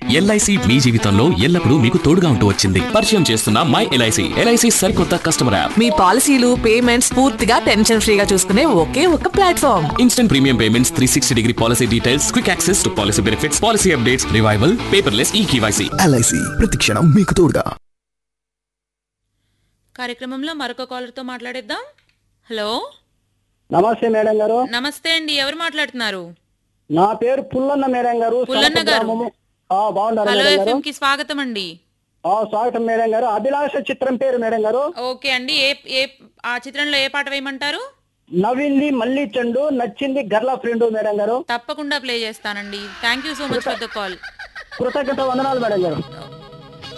LIC మీ జీవితంలో ఎల్లప్పుడూ మీకు తోడుగా ఉంటూ వచ్చింది పరిచయం చేస్తున్న మై ఎల్ఐసి ఎల్ఐసి సరికొత్త కస్టమర్ యాప్ మీ పాలసీలు పేమెంట్స్ పూర్తిగా టెన్షన్ ఫ్రీగా చూసుకునే ఒకే ఒక platform instant premium payments three sixty degree policy details quick access to policy benefits policy updates revival paperless e KYC LIC ప్రతిక్షణం మీకు తోడుగా కార్యక్రమంలో మరొక కాలర్తో మాట్లాడేద్దాం హలో నమస్తే మేడం గారు నమస్తే అండి ఎవరు మాట్లాడుతున్నారు నా పేరు పుల్లన్న మేడం గారు పుల్లన్న సనప గారు. గ్రామము. ఆ, బాగున్నారు హలో మేడం గారు ఎఫ్ఎం కి స్వాగతం అండి ఆ, స్వాగతం మేడం గారు అభిలాష చిత్రం పేరు మేడం గారు ఓకే అండి ఏ ఏ ఆ చిత్రంలో ఏ పాట వేయమంటారు నవ్వింది మళ్ళీ చెండు నచ్చింది గర్ల ఫ్రెండ్ మేడం గారు తప్పకుండా ప్లే చేస్తానండి thank you so much for the call కృతజ్ఞత వందనాలు మేడం గారు